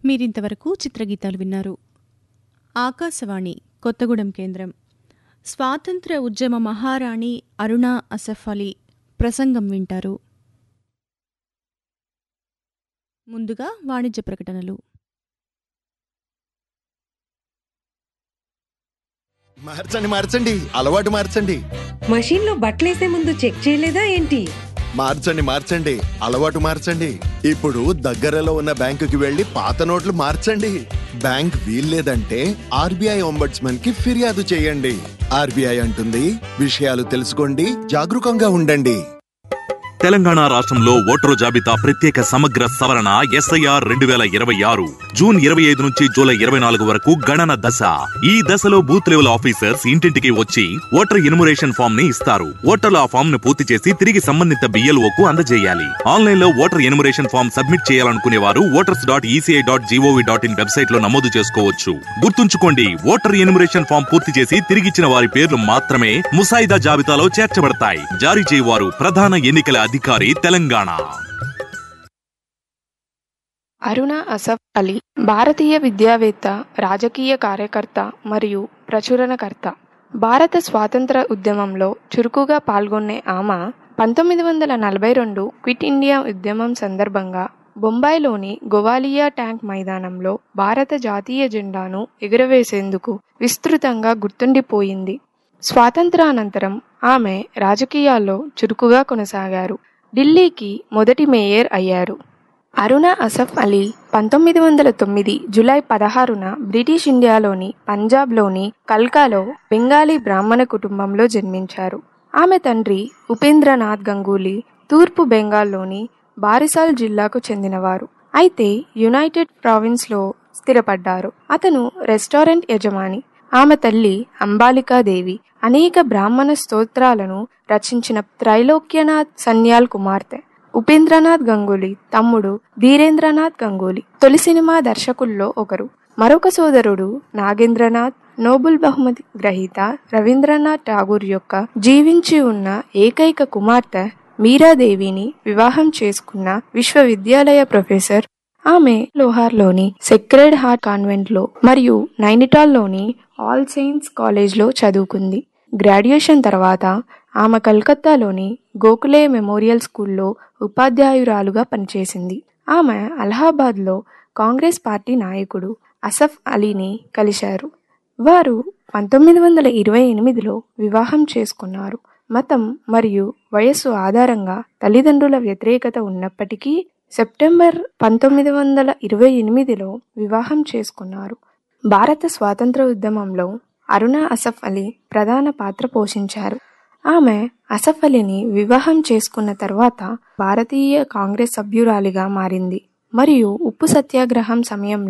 మీరింతవరకు చిత్రగీతాలు విన్నారు ఆకాశవాణి కొత్తగూడెం కేంద్రం స్వాతంత్ర ఉద్యమ మహారాణి అరుణా అసఫ్ అలీ ప్రసంగం వింటారు ముందుగా వాణిజ్య ప్రకటనలు మార్చండి మార్చండి అలవాటు మార్చండి మషీన్ లో బట్టలేసే ముందు చెక్ చేయలేదా ఏంటి మార్చండి మార్చండి అలవాటు మార్చండి ఇప్పుడు దగ్గరలో ఉన్న బ్యాంకుకి వెళ్లి పాత నోట్లు మార్చండి బ్యాంక్ వీల్లేదంటే ఆర్బీఐ ఒంబడ్స్మన్ కి ఫిర్యాదు చేయండి ఆర్బీఐ అంటుంది విషయాలు తెలుసుకోండి జాగరూకంగా ఉండండి తెలంగాణ రాష్ట్రంలో ఓటరు జాబితా ప్రత్యేక సమగ్ర సవరణ ఎస్ఐఆర్ రెండు వేల ఇరవై ఆరు జూన్ ఇరవై ఐదు నుంచి జూలై ఇరవై నాలుగు వరకు గణన దశ ఈ దశలో బూత్ లెవెల్ ఆఫీసర్స్ ఇంటింటికి వచ్చి ఓటర్ ఇనుమరేషన్ ఫామ్ ని ఇస్తారు ఓటర్లు ఆ ఫామ్ ను పూర్తి చేసి తిరిగి సంబంధిత బిఎల్ఓ కు అందజేయాలి ఆన్లైన్ లో ఓటర్ ఎనుమరేషన్ ఫామ్ సబ్మిట్ చేయాలనుకునే వారు voters dot ECI dot GOV dot in website లో నమోదు చేసుకోవచ్చు గుర్తుంచుకోండి ఓటర్ ఎనుమరేషన్ ఫామ్ పూర్తి చేసి తిరిగిచ్చిన వారి పేర్లు మాత్రమే ముసాయిదా జాబితాలో చేర్చబడతాయి జారీ చేయవారు ప్రధాన ఎన్నికల అధికారి తెలంగాణ అరుణ అసఫ్ అలీ భారతీయ విద్యావేత్త రాజకీయ కార్యకర్త మరియు ప్రచురణకర్త భారత స్వాతంత్ర ఉద్యమంలో చురుకుగా పాల్గొనే ఆమె పంతొమ్మిది వందల నలభై రెండు క్విట్ ఇండియా ఉద్యమం సందర్భంగా బొంబాయిలోని గోవాలియా ట్యాంక్ మైదానంలో భారత జాతీయ జెండాను ఎగురవేసేందుకు విస్తృతంగా గుర్తుండిపోయింది స్వాతంత్రానంతరం ఆమె రాజకీయాల్లో చురుకుగా కొనసాగారు ఢిల్లీకి మొదటి మేయర్ అయ్యారు అరుణ అసఫ్ అలీ పంతొమ్మిది వందల తొమ్మిది జులై పదహారున బ్రిటిష్ ఇండియాలోని పంజాబ్లోని కల్కాలో బెంగాలీ బ్రాహ్మణ కుటుంబంలో జన్మించారు ఆమె తండ్రి ఉపేంద్రనాథ్ గంగూలీ తూర్పు బెంగాల్లోని బారిసాల్ జిల్లాకు చెందినవారు అయితే యునైటెడ్ ప్రావిన్స్లో స్థిరపడ్డారు అతను రెస్టారెంట్ యజమాని ఆమె తల్లి అంబాలికాదేవి అనేక బ్రాహ్మణ స్తోత్రాలను రచించిన త్రైలోక్యనాథ్ సన్యాల్ కుమార్తె ఉపేంద్రనాథ్ గంగూలీ తమ్ముడు ధీరేంద్రనాథ్ గంగూలీ తొలి సినిమా దర్శకుల్లో ఒకరు మరొక సోదరుడు నాగేంద్రనాథ్ నోబుల్ బహుమతి గ్రహీత రవీంద్రనాథ్ ఠాగూర్ యొక్క జీవించి ఉన్న ఏకైక కుమార్తె మీరాదేవిని వివాహం చేసుకున్న విశ్వవిద్యాలయ ప్రొఫెసర్ ఆమె లోహార్లోని సెక్రెడ్ హార్ట్ కాన్వెంట్లో మరియు నైనిటాల్లోని ఆల్ సెయింట్స్ కాలేజ్లో చదువుకుంది గ్రాడ్యుయేషన్ తర్వాత ఆమె కలకత్తాలోని గోఖలే మెమోరియల్ స్కూల్లో ఉపాధ్యాయురాలుగా పనిచేసింది ఆమె అలహాబాద్లో కాంగ్రెస్ పార్టీ నాయకుడు అసఫ్ అలీని కలిశారు వారు పంతొమ్మిది వందల ఇరవై ఎనిమిదిలో వివాహం చేసుకున్నారు మతం మరియు వయస్సు ఆధారంగా తల్లిదండ్రుల వ్యతిరేకత ఉన్నప్పటికీ సెప్టెంబర్ పంతొమ్మిది వందల ఇరవై ఎనిమిదిలో వివాహం చేసుకున్నారు భారత స్వాతంత్ర ఉద్యమంలో అరుణ అసఫ్ అలీ ప్రధాన పాత్ర పోషించారు ఆమె అసఫ్ అలీని వివాహం చేసుకున్న తర్వాత భారతీయ కాంగ్రెస్ సభ్యురాలిగా మారింది మరియు ఉప్పు సత్యాగ్రహం సమయంలో